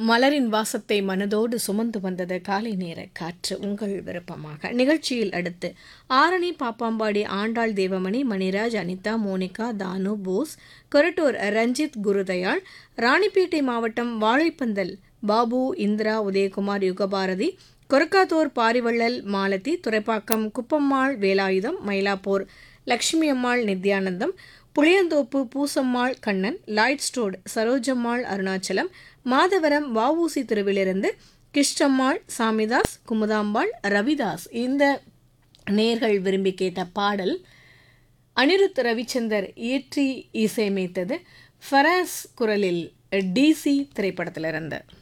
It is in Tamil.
மலரின் வாசத்தை மனதோடு சுமந்து வந்தது காலை நேர காற்று உங்கள் விருப்பமாக நிகழ்ச்சியில் அடுத்து ஆரணி பாப்பாம்பாடி ஆண்டாள் தேவமணி மணிராஜ் அனிதா மோனிகா தானு போஸ் கொரட்டூர் ரஞ்சித் குருதயாள் ராணிப்பேட்டை மாவட்டம் வாழைப்பந்தல் பாபு இந்திரா உதயகுமார் யுகபாரதி கொரக்காத்தூர் பாரிவள்ளல் மாலதி துறைப்பாக்கம் குப்பம்மாள் வேலாயுதம் மயிலாப்பூர் லட்சுமி அம்மாள் நித்யானந்தம் புளியந்தோப்பு பூசம்மாள் கண்ணன் லாய்ட் ஸ்டோட் சரோஜம்மாள் அருணாச்சலம் மாதவரம் வஉசி தெருவிலிருந்து கிஷ்டம்மாள் சாமிதாஸ் குமுதாம்பாள் ரவிதாஸ் இந்த நேர்கள் விரும்பி கேட்ட பாடல் அனிருத் ரவிச்சந்தர் இயற்றி இசையமைத்தது ஃபராஸ் குரலில் டிசி திரைப்படத்திலிருந்து